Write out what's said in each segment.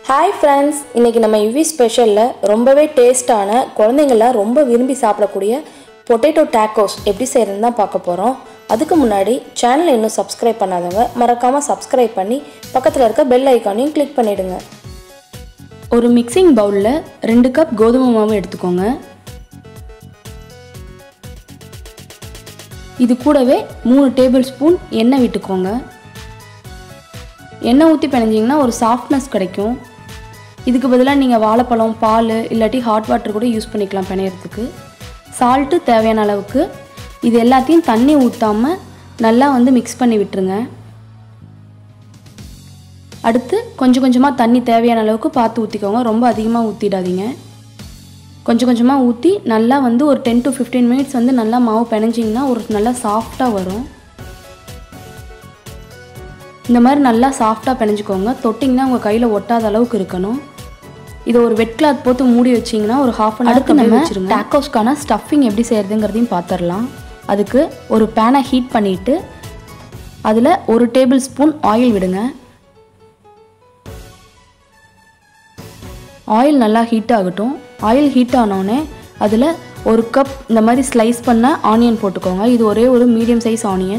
hi friends இன்றைக்கி நம்ம UV ஸ்பெஷலில் ரொம்பவே டேஸ்டான குழந்தைங்கள்லாம் ரொம்ப விரும்பி சாப்பிடக்கூடிய பொட்டேட்டோ டேக்கோஸ் எப்படி செய்கிறதுன்னு தான் பார்க்க போகிறோம் அதுக்கு முன்னாடி சேனலை இன்னும் சப்ஸ்கிரைப் பண்ணாதவங்க மறக்காமல் சப்ஸ்கிரைப் பண்ணி பக்கத்தில் இருக்க பெல் ஐக்கானையும் கிளிக் பண்ணிவிடுங்க ஒரு மிக்சிங் பவுலில் ரெண்டு கப் கோதுமை மாவு எடுத்துக்கோங்க இது கூடவே மூணு டேபிள் ஸ்பூன் எண்ணெய் விட்டுக்கோங்க எண்ணெய் ஊற்றி பிணைஞ்சிங்கன்னா ஒரு சாஃப்ட்னஸ் கிடைக்கும் இதுக்கு பதிலாக நீங்கள் வாழைப்பழம் பால் இல்லாட்டி ஹாட் வாட்டர் கூட யூஸ் பண்ணிக்கலாம் பிணையறதுக்கு சால்ட்டு தேவையான அளவுக்கு இது எல்லாத்தையும் தண்ணி ஊற்றாமல் நல்லா வந்து மிக்ஸ் பண்ணி விட்டுருங்க அடுத்து கொஞ்சம் கொஞ்சமாக தண்ணி தேவையான அளவுக்கு பார்த்து ஊற்றிக்கோங்க ரொம்ப அதிகமாக ஊற்றிடாதீங்க கொஞ்சம் கொஞ்சமாக ஊற்றி நல்லா வந்து ஒரு டென் டு ஃபிஃப்டீன் மினிட்ஸ் வந்து நல்லா மாவு பிணைஞ்சிங்கன்னா ஒரு நல்லா சாஃப்டாக வரும் இந்த மாதிரி நல்லா சாஃப்டாக பிணைஞ்சிக்கோங்க தொட்டிங்கன்னா உங்கள் கையில் ஒட்டாத அளவுக்கு இருக்கணும் இதை ஒரு வெட் கிளாத் போட்டு மூடி வச்சிங்கன்னா ஒரு ஹாஃப் அன் ஹவருக்கு நம்ம வச்சுருங்க டேக்கோஸ்க்கான ஸ்டஃபிங் எப்படி செய்கிறதுங்கிறதையும் பார்த்துடலாம் அதுக்கு ஒரு பேனை ஹீட் பண்ணிவிட்டு அதில் ஒரு டேபிள் ஸ்பூன் ஆயில் விடுங்க ஆயில் நல்லா ஹீட் ஆகட்டும் ஆயில் ஹீட் ஆனோடனே அதில் ஒரு கப் இந்த மாதிரி ஸ்லைஸ் பண்ண ஆனியன் போட்டுக்கோங்க இது ஒரே ஒரு மீடியம் சைஸ் ஆனியன்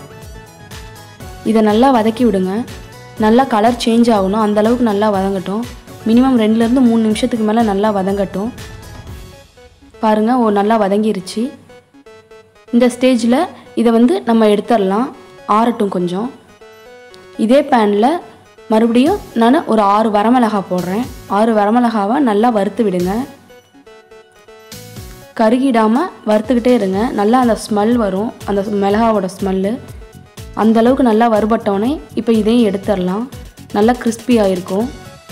இதை நல்லா வதக்கி விடுங்க நல்லா கலர் சேஞ்ச் ஆகணும் அந்த அளவுக்கு நல்லா வதங்கட்டும் மினிமம் ரெண்டுலேருந்து மூணு நிமிஷத்துக்கு மேலே நல்லா வதங்கட்டும் பாருங்கள் ஓ நல்லா வதங்கிருச்சு இந்த ஸ்டேஜில் இதை வந்து நம்ம எடுத்துடலாம் ஆறட்டும் கொஞ்சம் இதே பேனில் மறுபடியும் நான் ஒரு ஆறு வரமிளகா போடுறேன் ஆறு வரமிளகாவை நல்லா வறுத்து விடுங்க கருகிடாமல் வறுத்துக்கிட்டே இருங்க நல்லா அந்த ஸ்மெல் வரும் அந்த மிளகாவோட ஸ்மெல்லு அந்த அளவுக்கு நல்லா வறுபட்டோடனே இப்போ இதையும் எடுத்துடலாம் நல்லா கிறிஸ்பியாக இருக்கும்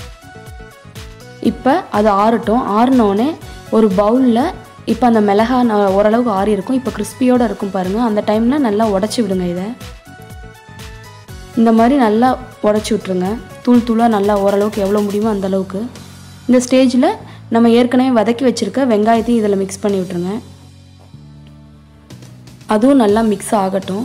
இப்போ அது ஆறட்டும் ஆறினோடனே ஒரு பவுலில் இப்போ அந்த மிளகா ந- ஓரளவுக்கு ஆறி இருக்கும் இப்போ கிறிஸ்பியோடு இருக்கும் பாருங்கள் அந்த டைமில் நல்லா உடச்சி விடுங்க இதை இந்த மாதிரி நல்லா உடச்சி விட்ருங்க தூள் தூளாக நல்லா ஓரளவுக்கு எவ்வளோ முடியுமோ அந்த அளவுக்கு இந்த ஸ்டேஜில் நம்ம ஏற்கனவே வதக்கி வச்சுருக்க வெங்காயத்தையும் இதில் மிக்ஸ் பண்ணி விட்ருங்க அதுவும் நல்லா மிக்ஸ் ஆகட்டும்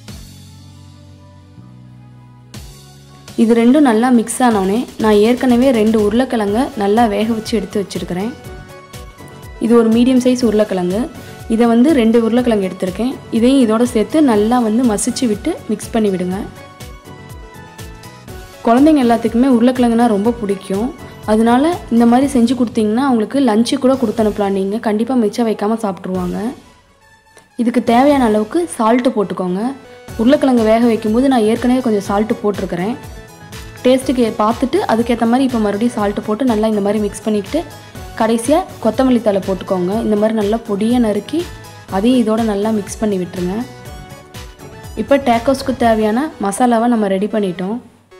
இது ரெண்டும் நல்லா மிக்ஸ் ஆனோடனே நான் ஏற்கனவே ரெண்டு உருளைக்கிழங்க நல்லா வேக வச்சு எடுத்து வச்சுருக்கிறேன் இது ஒரு மீடியம் சைஸ் உருளைக்கிழங்கு இதை வந்து ரெண்டு உருளைக்கிழங்கு எடுத்திருக்கேன் இதையும் இதோட சேர்த்து நல்லா வந்து மசிச்சு விட்டு மிக்ஸ் பண்ணி விடுங்க குழந்தைங்க எல்லாத்துக்குமே உருளைக்கிழங்குனா ரொம்ப பிடிக்கும் அதனால இந்த மாதிரி செஞ்சு கொடுத்தீங்கன்னா அவங்களுக்கு லஞ்சு கூட கொடுத்து அனுப்பலாம் நீங்கள் கண்டிப்பாக மிச்சம் வைக்காமல் சாப்பிட்ருவாங்க இதுக்கு தேவையான அளவுக்கு சால்ட்டு போட்டுக்கோங்க உருளைக்கிழங்கு வேக வைக்கும்போது நான் ஏற்கனவே கொஞ்சம் சால்ட்டு போட்டிருக்கிறேன் டேஸ்ட்டுக்கு பார்த்துட்டு அதுக்கேற்ற மாதிரி இப்போ மறுபடியும் சால்ட்டு போட்டு நல்லா இந்த மாதிரி மிக்ஸ் பண்ணிக்கிட்டு கடைசியாக கொத்தமல்லி தழை போட்டுக்கோங்க இந்த மாதிரி நல்லா பொடியாக நறுக்கி அதையும் இதோட நல்லா மிக்ஸ் பண்ணி விட்டுருங்க இப்போ டேக்கோஸ்க்கு தேவையான மசாலாவை நம்ம ரெடி பண்ணிட்டோம்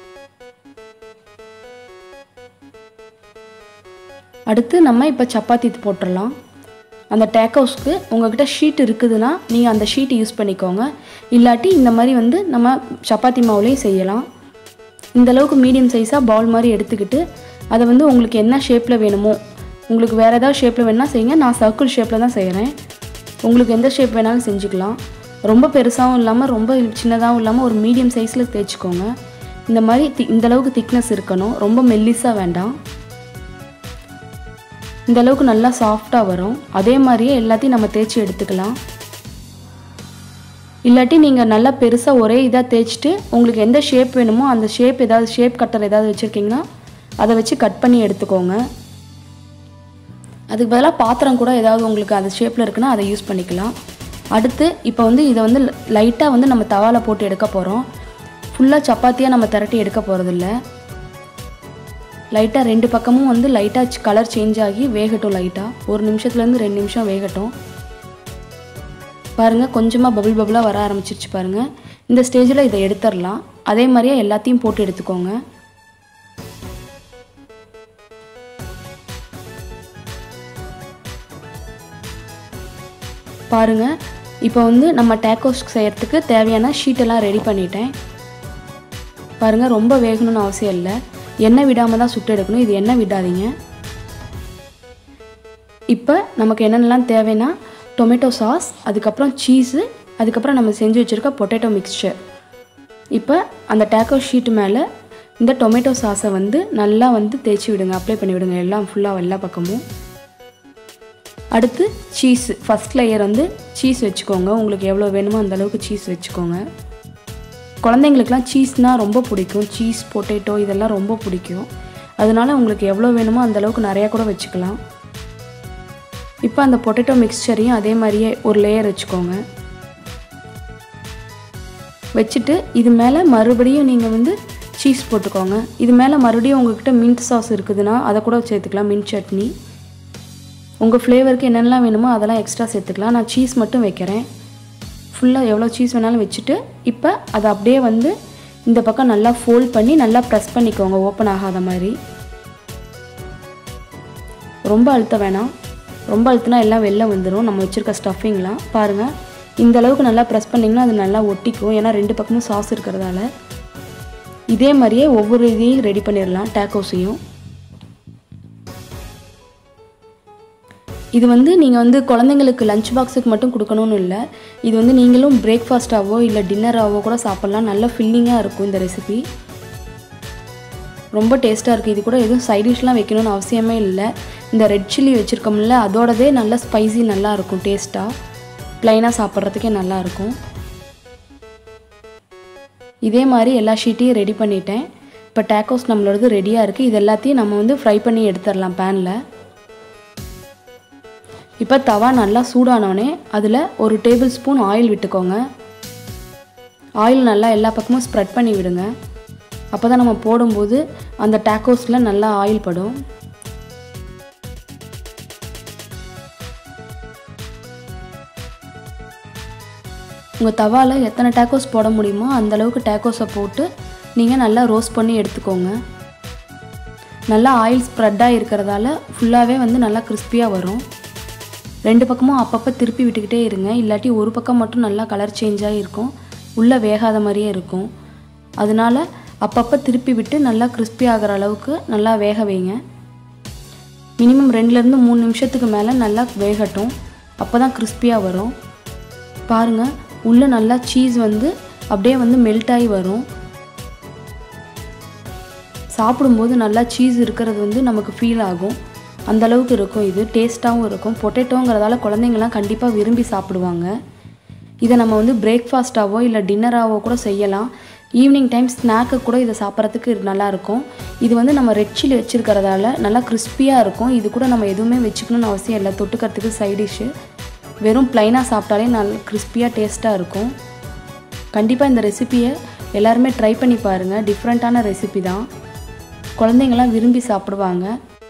அடுத்து நம்ம இப்போ சப்பாத்தி போட்டுடலாம் அந்த டேக்கோஸ்க்கு உங்ககிட்ட ஷீட் இருக்குதுன்னா நீங்கள் அந்த ஷீட் யூஸ் பண்ணிக்கோங்க இல்லாட்டி இந்த மாதிரி வந்து நம்ம சப்பாத்தி மாவுலேயும் செய்யலாம் இந்த அளவுக்கு மீடியம் சைஸாக பவுல் மாதிரி எடுத்துக்கிட்டு அதை வந்து உங்களுக்கு என்ன ஷேப்பில் வேணுமோ உங்களுக்கு வேறு ஏதாவது ஷேப்பில் வேணா செய்யுங்க நான் சர்க்கிள் ஷேப்பில் தான் செய்கிறேன் உங்களுக்கு எந்த ஷேப் வேணாலும் செஞ்சுக்கலாம் ரொம்ப பெருசாகவும் இல்லாமல் ரொம்ப சின்னதாகவும் இல்லாமல் ஒரு மீடியம் சைஸில் தேய்ச்சிக்கோங்க இந்த மாதிரி தி இந்த அளவுக்கு திக்னஸ் இருக்கணும் ரொம்ப மெல்லிஸாக வேண்டாம் இந்த அளவுக்கு நல்லா சாஃப்டாக வரும் அதே மாதிரியே எல்லாத்தையும் நம்ம தேய்ச்சி எடுத்துக்கலாம் இல்லாட்டி நீங்கள் நல்லா பெருசாக ஒரே இதாக தேய்ச்சிட்டு உங்களுக்கு எந்த ஷேப் வேணுமோ அந்த ஷேப் ஏதாவது ஷேப் கட்டர் ஏதாவது வச்சுருக்கீங்கன்னா அதை வச்சு கட் பண்ணி எடுத்துக்கோங்க அதுக்கு பதிலாக பாத்திரம் கூட ஏதாவது உங்களுக்கு அந்த ஷேப்பில் இருக்குன்னா அதை யூஸ் பண்ணிக்கலாம் அடுத்து இப்போ வந்து இதை வந்து லைட்டாக வந்து நம்ம தவால போட்டு எடுக்க போகிறோம் ஃபுல்லாக சப்பாத்தியாக நம்ம திரட்டி எடுக்க போகிறதில்ல லைட்டாக ரெண்டு பக்கமும் வந்து லைட்டாக கலர் சேஞ்ச் ஆகி வேகட்டும் லைட்டாக ஒரு நிமிஷத்துலேருந்து ரெண்டு நிமிஷம் வேகட்டும் பாருங்கள் கொஞ்சமாக பபிள் பபிளாக வர ஆரம்பிச்சிருச்சு பாருங்கள் இந்த ஸ்டேஜில் இதை எடுத்துடலாம் அதே மாதிரியே எல்லாத்தையும் போட்டு எடுத்துக்கோங்க பாருங்கள் இப்போ வந்து நம்ம டேக்கோஸ் செய்யறதுக்கு தேவையான ஷீட்டெல்லாம் ரெடி பண்ணிட்டேன் பாருங்கள் ரொம்ப வேகணும்னு அவசியம் இல்லை எண்ணெய் விடாமல் தான் சுட்டு எடுக்கணும் இது எண்ணெய் விடாதீங்க இப்போ நமக்கு என்னென்னலாம் தேவைன்னா டொமேட்டோ சாஸ் அதுக்கப்புறம் சீஸு அதுக்கப்புறம் நம்ம செஞ்சு வச்சுருக்க பொட்டேட்டோ மிக்ஸ்சர் இப்போ அந்த டேக்கோ ஷீட் மேலே இந்த டொமேட்டோ சாஸை வந்து நல்லா வந்து தேய்ச்சி விடுங்க அப்ளை பண்ணி விடுங்க எல்லாம் ஃபுல்லாக எல்லா பக்கமும் அடுத்து சீஸ் ஃபஸ்ட் லேயர் வந்து சீஸ் வச்சுக்கோங்க உங்களுக்கு எவ்வளோ வேணுமோ அந்த அளவுக்கு சீஸ் வச்சுக்கோங்க குழந்தைங்களுக்குலாம் சீஸ்னால் ரொம்ப பிடிக்கும் சீஸ் பொட்டேட்டோ இதெல்லாம் ரொம்ப பிடிக்கும் அதனால உங்களுக்கு எவ்வளோ வேணுமோ அந்த அளவுக்கு நிறையா கூட வச்சுக்கலாம் இப்போ அந்த பொட்டேட்டோ மிக்ஸ்சரையும் அதே மாதிரியே ஒரு லேயர் வச்சுக்கோங்க வச்சுட்டு இது மேலே மறுபடியும் நீங்கள் வந்து சீஸ் போட்டுக்கோங்க இது மேலே மறுபடியும் உங்ககிட்ட மின்ட் சாஸ் இருக்குதுன்னா அதை கூட சேர்த்துக்கலாம் மின்ட் சட்னி உங்கள் ஃப்ளேவருக்கு என்னென்னலாம் வேணுமோ அதெல்லாம் எக்ஸ்ட்ரா சேர்த்துக்கலாம் நான் சீஸ் மட்டும் வைக்கிறேன் ஃபுல்லாக எவ்வளோ சீஸ் வேணாலும் வச்சுட்டு இப்போ அதை அப்படியே வந்து இந்த பக்கம் நல்லா ஃபோல்ட் பண்ணி நல்லா ப்ரெஸ் பண்ணிக்கோங்க ஓப்பன் ஆகாத மாதிரி ரொம்ப அழுத்த வேணாம் ரொம்ப அழுத்தினா எல்லாம் வெளில வந்துடும் நம்ம வச்சுருக்க ஸ்டஃபிங்லாம் பாருங்கள் இந்த அளவுக்கு நல்லா ப்ரெஸ் பண்ணிங்கன்னா அது நல்லா ஒட்டிக்கும் ஏன்னா ரெண்டு பக்கமும் சாஸ் இருக்கிறதால இதே மாதிரியே ஒவ்வொரு இதையும் ரெடி பண்ணிடலாம் டேக்கோஸையும் இது வந்து நீங்கள் வந்து குழந்தைங்களுக்கு லஞ்ச் பாக்ஸுக்கு மட்டும் கொடுக்கணும்னு இல்லை இது வந்து நீங்களும் பிரேக்ஃபாஸ்ட்டாவோ இல்லை டின்னராகவோ கூட சாப்பிட்லாம் நல்ல ஃபில்லிங்காக இருக்கும் இந்த ரெசிபி ரொம்ப டேஸ்ட்டாக இருக்குது இது கூட எதுவும் சைட் டிஷ்லாம் வைக்கணும்னு அவசியமே இல்லை இந்த ரெட் சில்லி வச்சுருக்கோம்ல அதோடதே நல்ல ஸ்பைசி நல்லா இருக்கும் டேஸ்ட்டாக ப்ளைனாக சாப்பிட்றதுக்கே நல்லாயிருக்கும் இதே மாதிரி எல்லா ஷீட்டையும் ரெடி பண்ணிட்டேன் இப்போ டேக்கோஸ் நம்மளோடது ரெடியாக இருக்குது இது எல்லாத்தையும் நம்ம வந்து ஃப்ரை பண்ணி எடுத்துடலாம் பேனில் இப்போ தவா நல்லா சூடானோடனே அதில் ஒரு டேபிள் ஸ்பூன் ஆயில் விட்டுக்கோங்க ஆயில் நல்லா எல்லா பக்கமும் ஸ்ப்ரெட் பண்ணி விடுங்க அப்போ தான் நம்ம போடும்போது அந்த டேக்கோஸில் நல்லா ஆயில் படும் உங்கள் தவாவில் எத்தனை டேக்கோஸ் போட முடியுமோ அந்த அளவுக்கு டேக்கோஸை போட்டு நீங்கள் நல்லா ரோஸ்ட் பண்ணி எடுத்துக்கோங்க நல்லா ஆயில் ஸ்ப்ரெட்டாக இருக்கிறதால ஃபுல்லாகவே வந்து நல்லா கிறிஸ்பியாக வரும் ரெண்டு பக்கமும் அப்பப்போ திருப்பி விட்டுக்கிட்டே இருங்க இல்லாட்டி ஒரு பக்கம் மட்டும் நல்லா கலர் சேஞ்சாக இருக்கும் உள்ளே வேகாத மாதிரியே இருக்கும் அதனால அப்பப்போ திருப்பி விட்டு நல்லா கிறிஸ்பி ஆகிற அளவுக்கு நல்லா வேக வைங்க மினிமம் ரெண்டுலேருந்து மூணு நிமிஷத்துக்கு மேலே நல்லா வேகட்டும் அப்போ தான் கிறிஸ்பியாக வரும் பாருங்கள் உள்ளே நல்லா சீஸ் வந்து அப்படியே வந்து மெல்ட் ஆகி வரும் சாப்பிடும்போது நல்லா சீஸ் இருக்கிறது வந்து நமக்கு ஃபீல் ஆகும் அந்த அளவுக்கு இருக்கும் இது டேஸ்ட்டாகவும் இருக்கும் பொட்டேட்டோங்கிறதால குழந்தைங்கலாம் கண்டிப்பாக விரும்பி சாப்பிடுவாங்க இதை நம்ம வந்து பிரேக்ஃபாஸ்ட்டாவோ இல்லை டின்னராகவோ கூட செய்யலாம் ஈவினிங் டைம் ஸ்நாக்கு கூட இதை சாப்பிட்றதுக்கு நல்லாயிருக்கும் இது வந்து நம்ம ரெட் சில்லி வச்சுருக்கிறதால நல்லா கிறிஸ்பியாக இருக்கும் இது கூட நம்ம எதுவுமே வச்சுக்கணும்னு அவசியம் இல்லை தொட்டுக்கிறதுக்கு சைட் டிஷ்ஷு வெறும் ப்ளைனாக சாப்பிட்டாலே நல்ல கிறிஸ்பியாக டேஸ்ட்டாக இருக்கும் கண்டிப்பாக இந்த ரெசிப்பியை எல்லாருமே ட்ரை பண்ணி பாருங்கள் டிஃப்ரெண்ட்டான ரெசிபி தான் குழந்தைங்களாம் விரும்பி சாப்பிடுவாங்க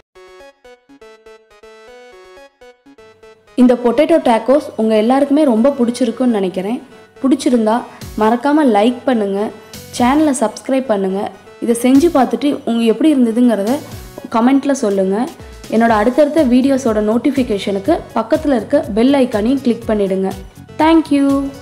இந்த பொட்டேட்டோ டேக்கோஸ் உங்கள் எல்லாருக்குமே ரொம்ப பிடிச்சிருக்குன்னு நினைக்கிறேன் பிடிச்சிருந்தா மறக்காமல் லைக் பண்ணுங்கள் சேனலை சப்ஸ்கிரைப் பண்ணுங்கள் இதை செஞ்சு பார்த்துட்டு உங்கள் எப்படி இருந்ததுங்கிறத கமெண்ட்டில் சொல்லுங்கள் என்னோட அடுத்தடுத்த வீடியோஸோட நோட்டிஃபிகேஷனுக்கு பக்கத்தில் இருக்க பெல் ஐக்கானையும் கிளிக் பண்ணிவிடுங்க தேங்க்யூ